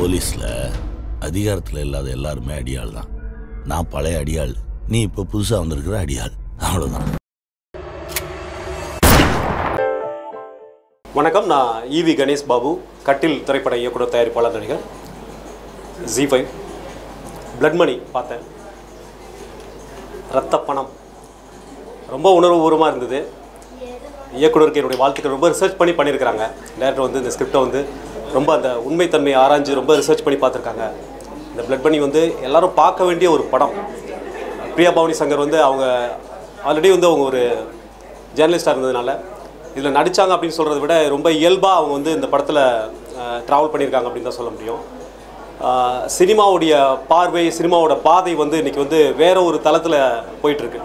போலீஸில் அதிகாரத்தில் இல்லாத எல்லாருமே அடியாள் தான் நான் பழைய அடியாள் நீ இப்போ புதுசாக வந்திருக்கிற அடியாள் அவ்வளோதான் வணக்கம் நான் ஈவி கணேஷ் பாபு கட்டில் திரைப்பட இயக்குனர் தயாரிப்பாளர் நடிகர் ஜி ஃபைவ் பிளட் மணி பார்த்தேன் ரத்த பணம் ரொம்ப உணர்வுபூர்வமாக இருந்தது இயக்குனருக்கு என்னுடைய வாழ்த்துக்கள் ரொம்ப ரிசர்ச் பண்ணி பண்ணியிருக்கிறாங்க டேரக்டர் வந்து இந்த ஸ்கிரிப்டை வந்து ரொம்ப அந்த உண்மைத்தன்மையை ஆராய்ஞ்சு ரொம்ப ரிசர்ச் பண்ணி பார்த்துருக்காங்க இந்த பிளட் மணி வந்து எல்லாரும் பார்க்க வேண்டிய ஒரு படம் பிரியா பவானி சங்கர் வந்து அவங்க ஆல்ரெடி வந்து அவங்க ஒரு ஜேர்னலிஸ்டாக இருந்ததுனால இதில் நடித்தாங்க அப்படின்னு சொல்கிறத விட ரொம்ப இயல்பாக அவங்க வந்து இந்த படத்தில் ட்ராவல் பண்ணியிருக்காங்க அப்படின்னு தான் சொல்ல முடியும் ஆஹ் சினிமாவுடைய பார்வை சினிமாவோட பாதை வந்து இன்றைக்கி வந்து வேற ஒரு தளத்தில் போயிட்டுருக்கு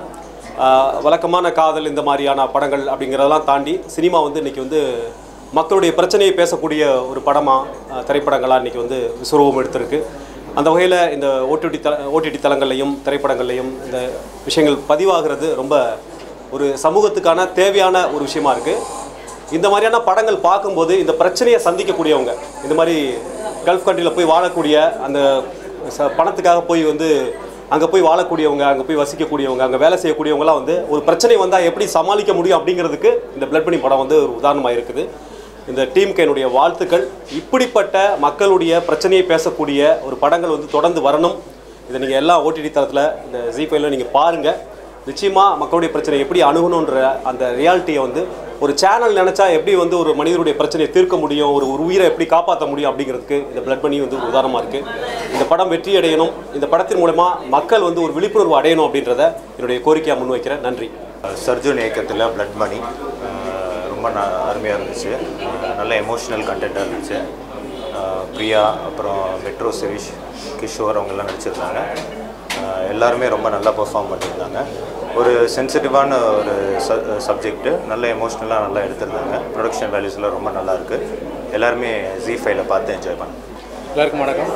வழக்கமான காதல் இந்த மாதிரியான படங்கள் அப்படிங்கிறதெல்லாம் தாண்டி சினிமா வந்து இன்றைக்கி வந்து மக்களுடைய பிரச்சனையை பேசக்கூடிய ஒரு படமாக திரைப்படங்களாக இன்றைக்கி வந்து விஸ்வரூபம் எடுத்திருக்கு அந்த வகையில் இந்த ஓடிடி த ஓடிடி தளங்கள்லையும் திரைப்படங்கள்லையும் இந்த விஷயங்கள் பதிவாகிறது ரொம்ப ஒரு சமூகத்துக்கான தேவையான ஒரு விஷயமா இருக்குது இந்த மாதிரியான படங்கள் பார்க்கும்போது இந்த பிரச்சனையை சந்திக்கக்கூடியவங்க இந்த மாதிரி கல்ஃப் கண்ட்ரியில் போய் வாழக்கூடிய அந்த ச- பணத்துக்காக போய் வந்து அங்கே போய் வாழக்கூடியவங்க அங்கே போய் வசிக்கக்கூடியவங்க அங்கே வேலை செய்யக்கூடியவங்களாம் வந்து ஒரு பிரச்சனை வந்தால் எப்படி சமாளிக்க முடியும் அப்படிங்கிறதுக்கு இந்த பிளட் பண்ணி படம் வந்து ஒரு உதாரணமாக இருக்குது இந்த டீமுக்கு என்னுடைய வாழ்த்துக்கள் இப்படிப்பட்ட மக்களுடைய பிரச்சனையை பேசக்கூடிய ஒரு படங்கள் வந்து தொடர்ந்து வரணும் இதை நீங்கள் எல்லா ஓடிடி தளத்தில் இந்த ஜி ஃபைவ்ல நீங்கள் பாருங்கள் நிச்சயமாக மக்களுடைய பிரச்சனை எப்படி அணுகணுன்ற அந்த ரியாலிட்டியை வந்து ஒரு சேனல் நினச்சா எப்படி வந்து ஒரு மனிதனுடைய பிரச்சனையை தீர்க்க முடியும் ஒரு ஒரு உயிரை எப்படி காப்பாற்ற முடியும் அப்படிங்கிறதுக்கு இந்த பிளட் பண்ணி வந்து ஒரு உதாரணமாக இருக்குது இந்த படம் வெற்றி அடையணும் இந்த படத்தின் மூலமா மக்கள் வந்து ஒரு விழிப்புணர்வு அடையணும் அப்படின்றத என்னுடைய கோரிக்கையாக முன்வைக்கிறேன் நன்றி சர்ஜுன் இயக்கத்தில் பிளட் மணி அஹ் ரொம்ப ந அருமையாக இருந்துச்சு அஹ் நல்ல எமோஷ்னல் கண்டென்ட்டாக இருந்துச்சு அஹ் பிரியா அப்புறம் மெட்ரோ சிரிஷ் கிஷோர் அவங்கெல்லாம் நடிச்சிருந்தாங்க அஹ் எல்லாருமே ரொம்ப நல்லா பெர்ஃபார்ம் பண்ணியிருந்தாங்க ஒரு சென்சிட்டிவான ஒரு ச சப்ஜெக்ட்டு நல்ல எமோஷ்னலாக நல்லா எடுத்திருந்தாங்க ப்ரொடக்ஷன் வேல்யூஸ்லாம் ரொம்ப நல்லா இருக்குது எல்லாருமே ஜி ஃபைவ்ல பார்த்து என்ஜாய் பண்ணேன் எல்லாருக்கும் வணக்கம்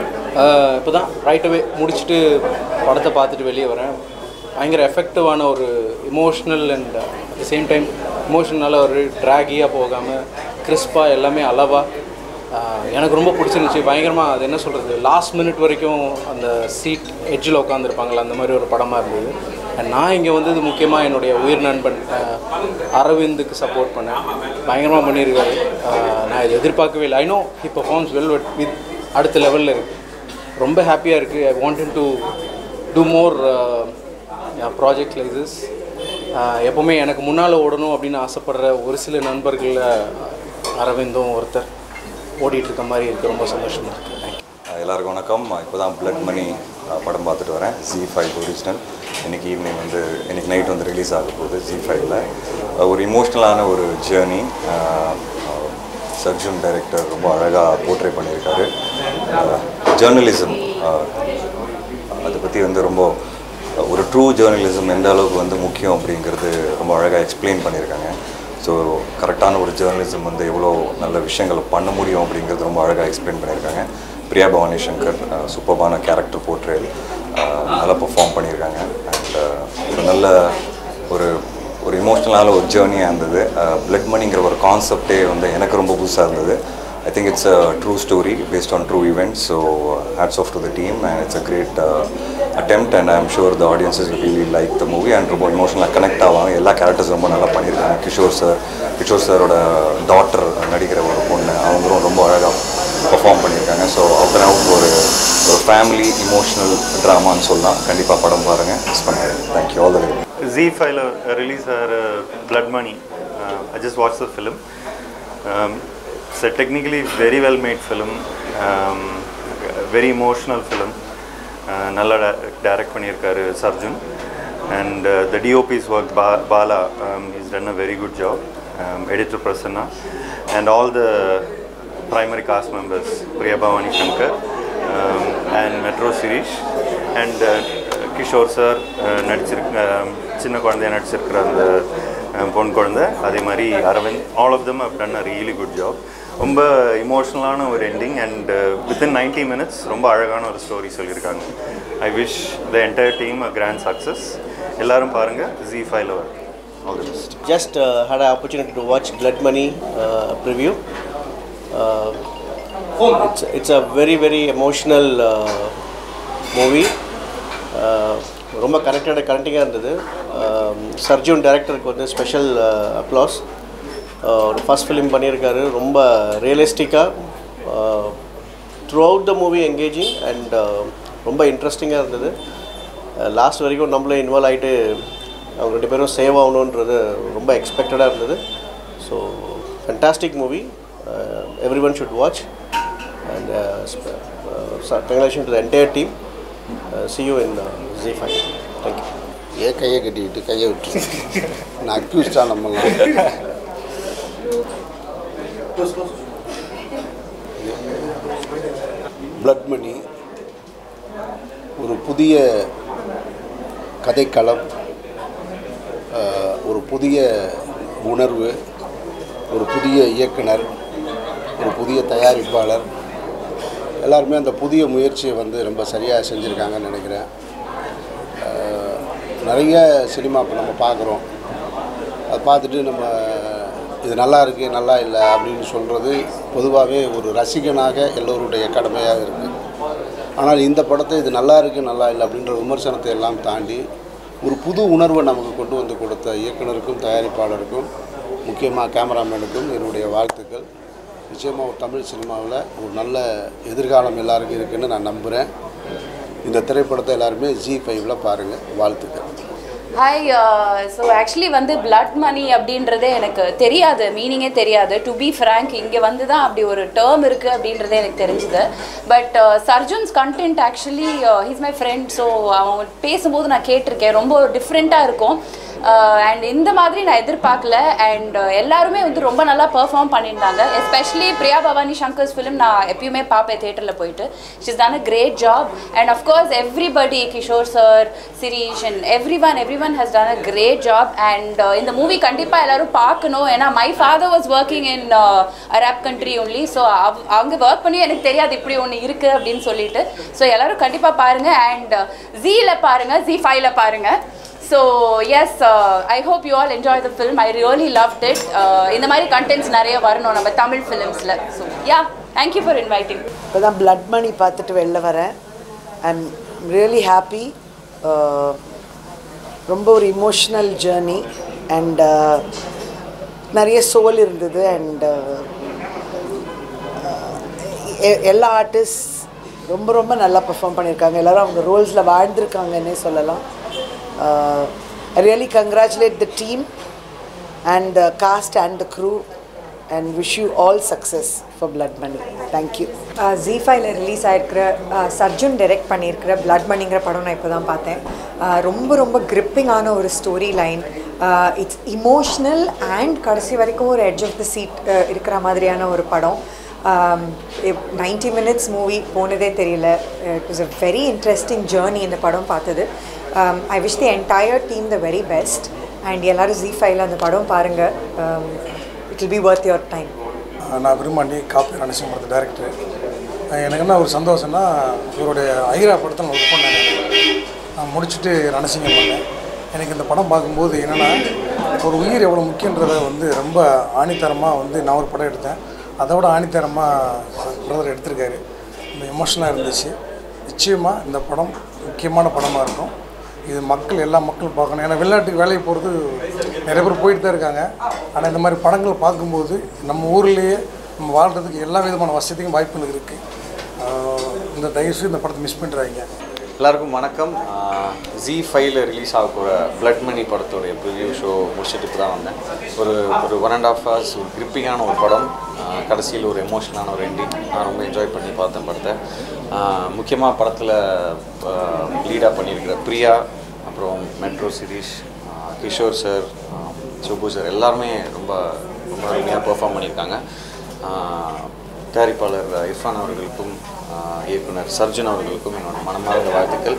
இப்போ தான் ரைட் அவே முடிச்சுட்டு படத்தை பார்த்துட்டு வெளியே வரேன் பயங்கர எஃபெக்டிவான ஒரு emotional and at the same time இமோஷனலாக ஒரு ட்ராகியாக போகாமல் கிறிஸ்பாக எல்லாமே அளவாக எனக்கு ரொம்ப பிடிச்சிருந்துச்சி பயங்கரமாக அது என்ன சொல்கிறது லாஸ்ட் மினிட் வரைக்கும் அந்த சீட் எட்ஜில் உட்காந்துருப்பாங்களா அந்த மாதிரி ஒரு படமாக இருந்தது And நான் இங்கே வந்தது முக்கியமாக என்னுடைய உயிர் நண்பன் அஹ், அரவிந்துக்கு சப்போர்ட் பண்ணேன் பயங்கரமாக பண்ணியிருக்காரு அஹ், நான் இதை எதிர்பார்க்கவே இல்லை I know he performs well with அடுத்த லெவலில் இருக்குது ரொம்ப ஹாப்பியாக இருக்குது I wanted to do more project like this எப்போவுமே எனக்கு முன்னால் ஓடணும் அப்படின்னு ஆசைப்படுற ஒரு சில நண்பர்களில் அரவிந்தும் ஒருத்தர் ஓடிட்டு இருக்க மாதிரி இருக்குது ரொம்ப சந்தோஷமாக இருக்குது தேங்க்யூ எல்லாருக்கும் வணக்கம் இப்போ தான் பிளட் மணி படம் பார்த்துட்டு வரேன் ஜி ஃபைவ் ஒரிஜினல் இன்னைக்கு ஈவினிங் வந்து இன்னைக்கு நைட் வந்து ரிலீஸ் ஆக போகுது ஜி ஃபைவ்ல ஒரு இமோஷ்னலான ஒரு ஜேர்னி சர்ஜுன் டைரக்டர் ரொம்ப அழகாக போர்ட்ரே பண்ணியிருக்காரு ஜேர்னலிசம் அதை பற்றி வந்து ரொம்ப ஒரு ட்ரூ ஜேர்னலிசம் எந்த அளவுக்கு வந்து முக்கியம் அப்படிங்கிறது ரொம்ப அழகாக எக்ஸ்பிளைன் பண்ணியிருக்காங்க ஸோ கரெக்டான ஒரு ஜேர்னலிசம் வந்து எவ்வளோ நல்ல விஷயங்களை பண்ண முடியும் அப்படிங்கிறது ரொம்ப அழகாக எக்ஸ்பிளைன் பண்ணியிருக்காங்க பிரியா பவானி சங்கர் சூப்பர்பான கேரக்டர் போர்ட்ரேல் நல்லா பெர்ஃபார்ம் பண்ணியிருக்காங்க அண்ட் ஒரு நல்ல ஒரு ஒரு இமோஷ்னலான ஒரு ஜேர்னியாக இருந்தது பிளட் மணிங்கிற ஒரு கான்செப்டே வந்து எனக்கு ரொம்ப புதுசாக இருந்தது I think it's a true story based on true events. So uh, hats off to the team, and it's a great uh, attempt. And I'm sure the audiences will really like the movie and ரொம்ப இமோஷனலாக connect ஆவாங்க எல்லா characters ரொம்ப நல்லா பண்ணியிருக்காங்க Kishore sir Kishore சாரோட daughter நடிக்கிற ஒரு பொண்ணு அவங்களும் ரொம்ப அழகாக பெர்ஃபார்ம் பண்ணியிருக்காங்க ஸோ அவுட் ஒரு ஒரு ஃபேமிலி இமோஷனல் ட்ராமான்னு சொல்லலாம் கண்டிப்பாக படம் பாருங்கள் மிஸ் பண்ணாரு thank you all the way Z File uh, release our uh, Blood Money. Uh, I just watched the film. Um, it's a technically very well made film, um, very emotional film. Uh, நல்லா direct பண்ணியிருக்காரு Sarjun and the DOP's work பா Bala is done a very good job editor Prasanna and all the primary cast members Priya Bhavani Shankar um, and Metro Sirish and uh, Kishore sir நடிச்சிருக்க சின்ன குழந்தைய நடிச்சிருக்கிற அந்த அஹ், பொன் குழந்தை அதே மாதிரி Aravind all of them have done a really good job ரொம்ப இமோஷ்னலான ஒரு ending and within ninety minutes ரொம்ப அழகான ஒரு ஸ்டோரி சொல்லியிருக்காங்க I wish the entire team a grand success எல்லாரும் பாருங்கள் ஜி ஃபைவ்ல வரும் all the best just uh, had an opportunity to watch Blood Money uh, preview. Uh, It's, it's a very, very emotional uh, movie. Uh, ரொம்ப கனெக்டடாக கனெக்டிங்காக இருந்தது சர்ஜூன் டைரக்டருக்கு வந்து special applause ஒரு ஃபஸ்ட் ஃபிலிம் பண்ணியிருக்காரு ரொம்ப ரியலிஸ்டிக்காக throughout the movie engaging and ரொம்ப இன்ட்ரெஸ்டிங்காக இருந்தது லாஸ்ட் வரைக்கும் நம்மளே இன்வால்வ் ஆகிட்டு அவங்க ரெண்டு பேரும் சேவ் ஆகணுன்றது ரொம்ப எக்ஸ்பெக்டடாக இருந்தது so fantastic movie everyone should watch and congratulation to the entire team see you in ZEE5 thank you ஏன் கையை கட்டிக்கிட்டு கையை விட்டு நான் அக்யூஸ்டா நம்மலாம் பிளட் மணி ஒரு புதிய கதைக்களம் ஆஹ், ஒரு புதிய உணர்வு ஒரு புதிய இயக்குனர் ஒரு புதிய தயாரிப்பாளர் எல்லாருமே அந்த புதிய முயற்சியை வந்து ரொம்ப சரியாக செஞ்சுருக்காங்கன்னு நினைக்கிறேன் ஆஹ், நிறைய சினிமா இப்போ நம்ம பார்க்குறோம் அதை பார்த்துட்டு நம்ம இது நல்லா இருக்குது நல்லா இல்லை அப்படின்னு சொல்கிறது பொதுவாகவே ஒரு ரசிகனாக எல்லோருடைய கடமையாக இருக்குது ஆனால் இந்த படத்தை இது நல்லா இருக்குது நல்லா இல்லை அப்படின்ற விமர்சனத்தை எல்லாம் தாண்டி ஒரு புது உணர்வை நமக்கு கொண்டு வந்து கொடுத்த இயக்குனருக்கும் தயாரிப்பாளருக்கும் முக்கியமாக கேமராமேனுக்கும் என்னுடைய வாழ்த்துக்கள் நிச்சயமாக ஒரு தமிழ் சினிமாவில் ஒரு நல்ல எதிர்காலம் எல்லாருக்கும் இருக்குன்னு நான் நம்புகிறேன் இந்த திரைப்படத்தை எல்லாருமே ஜி ஃபைவ்ல பாருங்கள் வாழ்த்துக்கள் ஹாய் ஸோ ஆக்சுவலி வந்து பிளட் மணி அப்படின்றதே எனக்கு தெரியாது மீனிங்கே தெரியாது டு பி ஃப்ரேங்க் இங்கே வந்து தான் அப்படி ஒரு டேர்ம் இருக்குது அப்படின்றதே எனக்கு தெரிஞ்சுது but Sarjun's content actually he's my friend so அவங்க பேசும்போது நான் கேட்டிருக்கேன் ரொம்ப டிஃப்ரெண்ட்டாக இருக்கும் அண்ட் இந்த மாதிரி நான் எதிர்பார்க்கல அண்ட் எல்லாருமே வந்து ரொம்ப நல்லா பெர்ஃபார்ம் பண்ணியிருந்தாங்க எஸ்பெஷலி பிரியா பவானி சங்கர்ஸ் ஃபிலிம் நான் எப்பயுமே பார்ப்பேன் தேட்டரில் போயிட்டு she's done a great job and of course everybody Kishore sir Sirish and everyone everyone has done a great job and இந்த மூவி கண்டிப்பாக எல்லாரும் பார்க்கணும் ஏன்னா my father was working in Arab country only so அங்கே ஒர்க் பண்ணி எனக்கு தெரியாது இப்படி ஒன்று இருக்குது அப்படின்னு சொல்லிட்டு ஸோ எல்லாரும் கண்டிப்பாக பாருங்கள் அண்ட் ஜீல பாருங்கள் ஜி ஃபைவ்ல பாருங்கள் so yes I hope you all enjoy the film I really loved it இந்த மாதிரி கண்டென்ட்ஸ் நிறைய வரணும் நம்ம தமிழ் ஃபிலிம்ஸில் so yeah thank you for inviting இப்போ தான் பிளட் மணி பார்த்துட்டு வெளில வரேன் ஐம் ரியலி ஹாப்பி ரொம்ப ஒரு இமோஷ்னல் ஜேர்னி அண்ட் நிறைய சோல் இருந்தது அண்ட் எல்லா ஆர்டிஸ்ட் ரொம்ப ரொம்ப நல்லா பெர்ஃபார்ம் பண்ணியிருக்காங்க எல்லாரும் அவங்க ரோல்ஸில் வாழ்ந்திருக்காங்கன்னே சொல்லலாம் I really congratulate the team and the cast and the crew and wish you all success for blood money thank you ஜி ஃபைவ்ல ரிலீஸ் ஆயிருக்கிற அஹ், சர்ஜுன் டைரக்ட் பண்ணியிருக்கிற பிளட் மணிங்கிற படம் நான் இப்போ தான் பார்த்தேன் அஹ், ரொம்ப ரொம்ப கிரிப்பிங்கான ஒரு story line it's emotional and கடைசி வரைக்கும் ஒரு எட்ஜ் ஆஃப் த சீட் இருக்கிற மாதிரியான ஒரு படம் நைன்டி மினிட்ஸ் மூவி போனதே தெரியல it was a very interesting journey இந்த படம் பார்த்தது I wish the entire team the very best and எல்லாரும் ஜி ஃபைவ்ல அந்த படம் பாருங்கள் it will be worth your time நான் விரும்பாண்டி காப்பி ரணசிங்கபுரத்து டேரக்டர் எனக்கு என்ன ஒரு சந்தோஷம்னா இவருடைய ஐரா படத்தில் ஒர்க் பண்ணேன் நான் முடிச்சுட்டு ரணசிங்கம் பண்ணேன் எனக்கு இந்த படம் பார்க்கும்போது என்னென்னா ஒரு உயிர் எவ்வளோ முக்கியன்றதை வந்து ரொம்ப ஆணித்தரமாக வந்து நான் ஒரு படம் எடுத்தேன் அதை விட ஆணித்தரமாக பிரதர் எடுத்திருக்காரு ரொம்ப எமோஷனலாக இருந்துச்சு நிச்சயமாக இந்த படம் முக்கியமான படமாக இருக்கும் இது மக்கள் எல்லா மக்களும் பார்க்கணும் ஏன்னா வெளிநாட்டுக்கு வேலைக்கு போகிறது நிறைய பேர் போயிட்டு தான் இருக்காங்க ஆனால் இந்த மாதிரி படங்கள் பார்க்கும்போது நம்ம ஊர்லேயே நம்ம வாழ்கிறதுக்கு எல்லா விதமான வசதியும் வாய்ப்புகள் இருக்குது இந்த தயவுசெய்து இந்த படத்தை மிஸ் பண்ணுறாங்க எல்லாருக்கும் வணக்கம் ஜி ஃபைவ்ல ரிலீஸ் ஆக போகிற பிளட் மணி படத்தோடைய ப்ரிவியூ ஷோ முடிச்சுட்டு இப்போ தான் வந்தேன் ஒரு ஒரு ஒன் அண்ட் ஆஃப் ஹவர்ஸ் ஒரு கிரிப்பிங்கான ஒரு படம் ஆஹ் கடைசியில் ஒரு எமோஷனலான ஒரு எண்டிங் நான் ரொம்ப என்ஜாய் பண்ணி பார்த்தேன் படத்தை முக்கியமாக படத்தில் லீடாக பண்ணியிருக்கிற பிரியா அப்புறம் மெட்ரோ சிரீஷ் ஆஹ் கிஷோர் சார் சுப்பு சார் எல்லாருமே ரொம்ப ரொம்ப அருமையாக பெர்ஃபார்ம் பண்ணியிருக்காங்க ஆஹ் தயாரிப்பாளர் இர்ஃபான் அவர்களுக்கும் ஆஹ் இயக்குனர் சர்ஜன் அவர்களுக்கும் என்னோட மனமார்ந்த வாழ்த்துக்கள்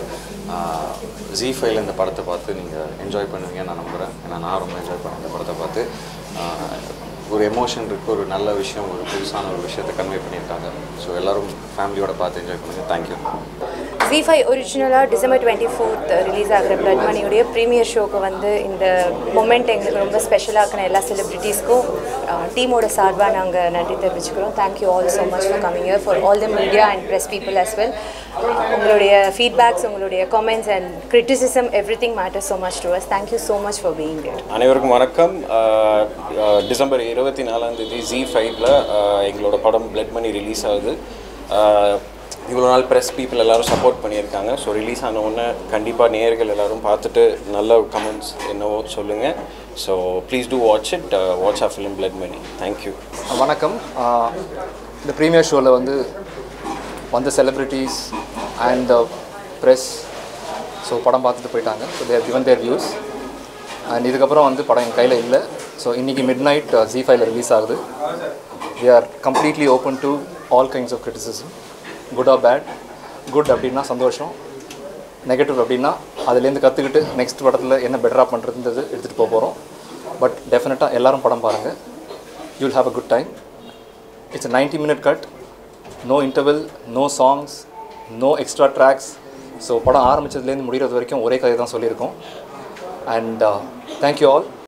ஜி ஃபைவ்ல இந்த படத்தை பார்த்து நீங்கள் என்ஜாய் பண்ணுவீங்கன்னு நான் நம்புகிறேன் ஏன்னா நான் ரொம்ப என்ஜாய் பண்ணேன் இந்த படத்தை பார்த்து ஆஹ் ஒரு எமோஷன் இருக்குது ஒரு நல்ல விஷயம் ஒரு புதுசான ஒரு விஷயத்தை கன்வே பண்ணியிருக்காங்க ஸோ எல்லோரும் ஃபேமிலியோட பார்த்து என்ஜாய் பண்ணுங்கள் தேங்க்யூ ஜி ஃபைவ் ஒரிஜினலாக டிசம்பர் டுவெண்ட்டி ஃபோர்த் ரிலீஸ் ஆகிற பிளட் மணியுடைய ப்ரீமியர் ஷோக்கு வந்து இந்த மொமெண்ட் எங்களுக்கு ரொம்ப ஸ்பெஷலாக இருக்கிற எல்லா செலிப்ரிட்டிஸ்க்கும் டீமோட சார்பாக நாங்கள் நன்றி தெரிவிச்சுக்கிறோம் thank you all so much for coming here for all the media and press people as well உங்களுடைய ஃபீட்பேக்ஸ் உங்களுடைய comments and criticism everything matter so much to us thank you so much for being there அனைவருக்கும் வணக்கம் அஹ், அஹ், December இருபத்தி நாலாம் தேதி G ஃபைவ்ல எங்களோட படம் பிளட் மணி ரிலீஸ் ஆகுது அஹ், இவ்வளோ நாள் ப்ரெஸ் பீப்புள் எல்லாரும் சப்போர்ட் பண்ணியிருக்காங்க ஸோ ரிலீஸ் ஆன உடனே கண்டிப்பாக நேயர்கள் எல்லாரும் பார்த்துட்டு நல்ல கமெண்ட்ஸ் என்னவோ சொல்லுங்கள் so please do watch it watch a film blood money thank you வணக்கம் ஆஹ் இந்த ப்ரீமியர் ஷோவில் வந்து வந்த செலிப்ரிட்டிஸ் அண்ட் ப்ரெஸ் ஸோ படம் பார்த்துட்டு போயிட்டாங்க so there given their views and இதுக்கப்புறம் வந்து படம் என் கையில் இல்லை ஸோ இன்றைக்கி மிட் நைட் ஜி ஃபைவ்ல ரிலீஸ் ஆகுது we are completely open to all kinds of criticism good or bad good அப்படின்னா சந்தோஷம் நெகட்டிவ் அப்படின்னா அதுலேருந்து கற்றுக்கிட்டு நெக்ஸ்ட் படத்தில் என்ன பெட்டராக பண்ணுறதுன்றது எடுத்துகிட்டு போக போகிறோம் பட் டெஃபினட்டாக எல்லாரும் படம் பாருங்கள் you'll have a good time it's a 90 minute cut no interval no songs no extra tracks so படம் ஆரம்பிச்சதுலேருந்து முடிகிறது வரைக்கும் ஒரே கதை தான் சொல்லியிருக்கோம் அண்ட் தேங்க்யூ ஆல்